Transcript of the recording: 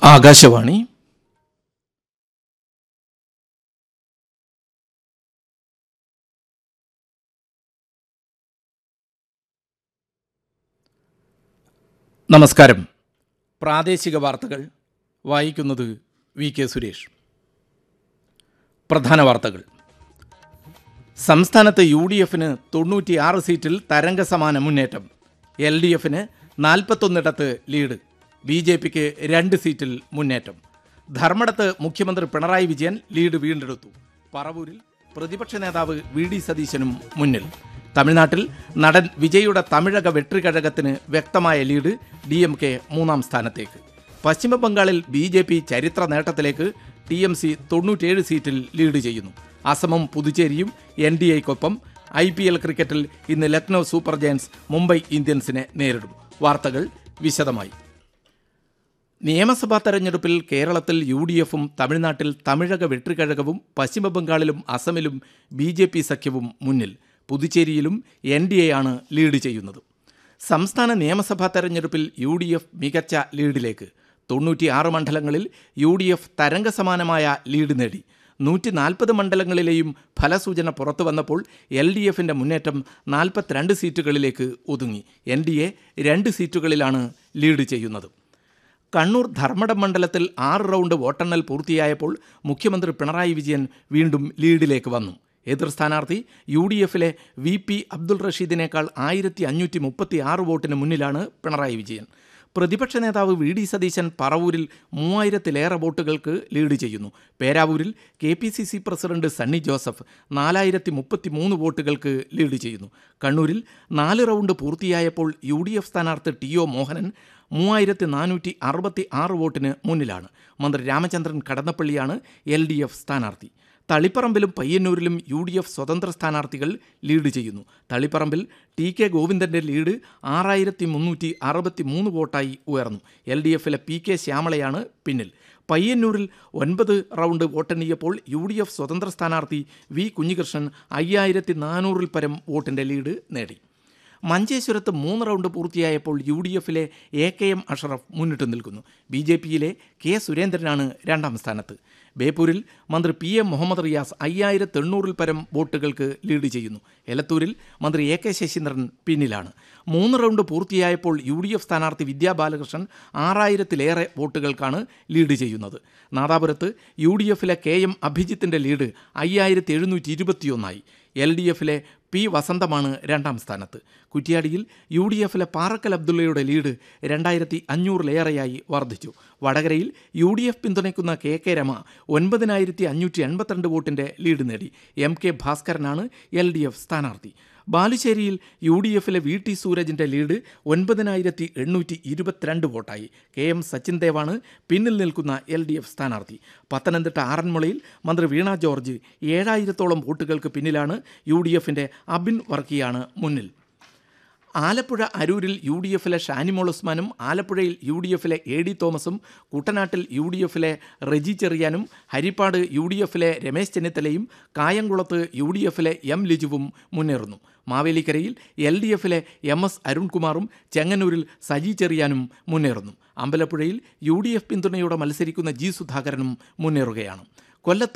ആകാശവാണി നമസ്കാരം പ്രാദേശിക വാർത്തകൾ വായിക്കുന്നത് വി കെ സുരേഷ് പ്രധാന വാർത്തകൾ സംസ്ഥാനത്ത് യു ഡി എഫിന് തൊണ്ണൂറ്റിയാറ് സീറ്റിൽ തരംഗസമാന മുന്നേറ്റം എൽ ഡി എഫിന് നാൽപ്പത്തൊന്നിടത്ത് ലീഡ് ബി ജെ പിക്ക് രണ്ട് സീറ്റിൽ മുന്നേറ്റം ധർമ്മടത്ത് മുഖ്യമന്ത്രി പിണറായി വിജയൻ ലീഡ് വീണ്ടെടുത്തു പറവൂരിൽ പ്രതിപക്ഷ നേതാവ് വി ഡി സതീശനും മുന്നിൽ തമിഴ്നാട്ടിൽ നടൻ വിജയുടെ തമിഴക വെട്രികഴകത്തിന് വ്യക്തമായ ലീഡ് ഡി എം കെ മൂന്നാം സ്ഥാനത്തേക്ക് പശ്ചിമ ബംഗാളിൽ ബി ജെ പി ചരിത്ര നേട്ടത്തിലേക്ക് ടി എം സി തൊണ്ണൂറ്റേഴ് സീറ്റിൽ ലീഡ് ചെയ്യുന്നു അസമും പുതുച്ചേരിയും എൻ ഡി എക്കൊപ്പം ഐ പി എൽ ക്രിക്കറ്റിൽ ഇന്ന് ലക്നൗ സൂപ്പർ ജയൻസ് മുംബൈ ഇന്ത്യൻസിനെ നേരിടും വാർത്തകൾ വിശദമായി നിയമസഭാ തെരഞ്ഞെടുപ്പിൽ കേരളത്തിൽ യു ഡി എഫും തമിഴ്നാട്ടിൽ തമിഴക വെട്രിക്കഴകവും പശ്ചിമബംഗാളിലും അസമിലും ബി ജെ പി സഖ്യവും മുന്നിൽ പുതുച്ചേരിയിലും എൻ ഡി എ ആണ് ലീഡ് ചെയ്യുന്നത് സംസ്ഥാന നിയമസഭാ തെരഞ്ഞെടുപ്പിൽ യു ഡി എഫ് മികച്ച ലീഡിലേക്ക് തൊണ്ണൂറ്റിയാറ് മണ്ഡലങ്ങളിൽ യു ഡി എഫ് തരംഗസമാനമായ ലീഡ് നേടി നൂറ്റി നാൽപ്പത് മണ്ഡലങ്ങളിലെയും ഫലസൂചന പുറത്തു വന്നപ്പോൾ എൽ ഡി എഫിൻ്റെ മുന്നേറ്റം നാൽപ്പത്തിരണ്ട് സീറ്റുകളിലേക്ക് ഒതുങ്ങി എൻ ഡി എ രണ്ട് സീറ്റുകളിലാണ് ലീഡ് ചെയ്യുന്നത് കണ്ണൂർ ധർമ്മടം മണ്ഡലത്തിൽ ആറ് റൗണ്ട് വോട്ടെണ്ണൽ പൂർത്തിയായപ്പോൾ മുഖ്യമന്ത്രി പിണറായി വിജയൻ വീണ്ടും ലീഡിലേക്ക് വന്നു എതിർ സ്ഥാനാർത്ഥി യു ഡി എഫിലെ വി പി അബ്ദുൾ റഷീദിനേക്കാൾ ആയിരത്തി അഞ്ഞൂറ്റി മുപ്പത്തി ആറ് വോട്ടിന് മുന്നിലാണ് പിണറായി വിജയൻ പ്രതിപക്ഷ നേതാവ് വി ഡി സതീശൻ പറവൂരിൽ മൂവായിരത്തിലേറെ വോട്ടുകൾക്ക് ലീഡ് ചെയ്യുന്നു പേരാവൂരിൽ K P C C president Sunny Joseph നാലായിരത്തി മുപ്പത്തി മൂന്ന് വോട്ടുകൾക്ക് ലീഡ് ചെയ്യുന്നു കണ്ണൂരിൽ നാല് റൗണ്ട് പൂർത്തിയായപ്പോൾ യു ഡി എഫ് സ്ഥാനാർത്ഥി ടി ഒ മോഹനൻ മൂവായിരത്തി നാനൂറ്റി അറുപത്തി ആറ് വോട്ടിന് മുന്നിലാണ് മന്ത്രി രാമചന്ദ്രൻ കടന്നപ്പള്ളിയാണ് എൽ ഡി എഫ് സ്ഥാനാർത്ഥി തളിപ്പറമ്പിലും പയ്യന്നൂരിലും യു ഡി എഫ് സ്വതന്ത്ര സ്ഥാനാർത്ഥികൾ ലീഡ് ചെയ്യുന്നു തളിപ്പറമ്പിൽ ടി കെ ഗോവിന്ദൻ്റെ ലീഡ് ആറായിരത്തി മുന്നൂറ്റി അറുപത്തി മൂന്ന് വോട്ടായി ഉയർന്നു എൽ ഡി എഫിലെ പി കെ ശ്യാമളയാണ് പിന്നിൽ പയ്യന്നൂരിൽ ഒൻപത് റൗണ്ട് വോട്ടെണ്ണിയപ്പോൾ യു ഡി എഫ് സ്വതന്ത്ര സ്ഥാനാർത്ഥി വി കുഞ്ഞികൃഷ്ണൻ അയ്യായിരത്തി നാനൂറിൽ പരം വോട്ടിൻ്റെ ലീഡ് നേടി മഞ്ചേശ്വരത്ത് മൂന്ന് റൗണ്ട് പൂർത്തിയായപ്പോൾ യു ഡി എഫിലെ എ കെ എം അഷറഫ് മുന്നിട്ട് നിൽക്കുന്നു ബി ജെ പിയിലെ കെ സുരേന്ദ്രനാണ് രണ്ടാം സ്ഥാനത്ത് ബേപ്പൂരിൽ മന്ത്രി പി എം മുഹമ്മദ് റിയാസ് അയ്യായിരത്തി എണ്ണൂറിൽ പരം വോട്ടുകൾക്ക് ലീഡ് ചെയ്യുന്നു എലത്തൂരിൽ മന്ത്രി എ കെ ശശീന്ദ്രൻ പിന്നിലാണ് മൂന്ന് റൗണ്ട് പൂർത്തിയായപ്പോൾ യു ഡി എഫ് സ്ഥാനാർത്ഥി വിദ്യാ ബാലകൃഷ്ണൻ ആറായിരത്തിലേറെ വോട്ടുകൾക്കാണ് ലീഡ് ചെയ്യുന്നത് നാദാപുരത്ത് യു ഡി എഫിലെ കെ എം അഭിജിത്തിൻ്റെ ലീഡ് അയ്യായിരത്തി എഴുന്നൂറ്റി ഇരുപത്തിയൊന്നായി എൽ ഡി എഫിലെ പി വസന്തമാണ് രണ്ടാം സ്ഥാനത്ത് കുറ്റ്യാടിയിൽ യു ഡി എഫിലെ പാറക്കൽ അബ്ദുള്ളയുടെ ലീഡ് രണ്ടായിരത്തി അഞ്ഞൂറിലേറെയായി വർദ്ധിച്ചു വടകരയിൽ യു ഡി എഫ് പിന്തുണയ്ക്കുന്ന കെ കെ രമ ഒൻപതിനായിരത്തി അഞ്ഞൂറ്റി എൺപത്തിരണ്ട് വോട്ടിൻ്റെ ലീഡ് നേടി എം കെ ഭാസ്കരനാണ് എൽ ഡി എഫ് സ്ഥാനാർത്ഥി ബാലുശ്ശേരിയിൽ യു ഡി എഫിലെ വി ടി സൂരജിൻ്റെ ലീഡ് ഒൻപതിനായിരത്തി എണ്ണൂറ്റി ഇരുപത്തിരണ്ട് വോട്ടായി കെ എം സച്ചിൻ ദേവാണ് പിന്നിൽ നിൽക്കുന്ന എൽ ഡി എഫ് സ്ഥാനാർത്ഥി പത്തനംതിട്ട ആറന്മുളയിൽ മന്ത്രി വീണ ജോർജ് ഏഴായിരത്തോളം വോട്ടുകൾക്ക് പിന്നിലാണ് യു ഡി എഫിൻ്റെ അബിൻ വർക്കിയാണ് മുന്നിൽ ആലപ്പുഴ അരൂരിൽ യു ഡി എഫിലെ ഷാനിമോൾ ഉസ്മാനും ആലപ്പുഴയിൽ യു ഡി എഫിലെ എ ഡി തോമസും കുട്ടനാട്ടിൽ യു ഡി എഫിലെ റെജി ചെറിയാനും ഹരിപ്പാട് യു ഡി എഫിലെ രമേശ് ചെന്നിത്തലയും കായംകുളത്ത് യു ഡി എഫിലെ എം ലിജുവും മുന്നേറുന്നു മാവേലിക്കരയിൽ എൽ ഡി എഫിലെ എം എസ് അരുൺകുമാറും ചെങ്ങന്നൂരിൽ സജി ചെറിയാനും മുന്നേറുന്നു അമ്പലപ്പുഴയിൽ യു ഡി എഫ് പിന്തുണയോടെ മത്സരിക്കുന്ന ജി സുധാകരനും മുന്നേറുകയാണ് കൊല്ലത്ത്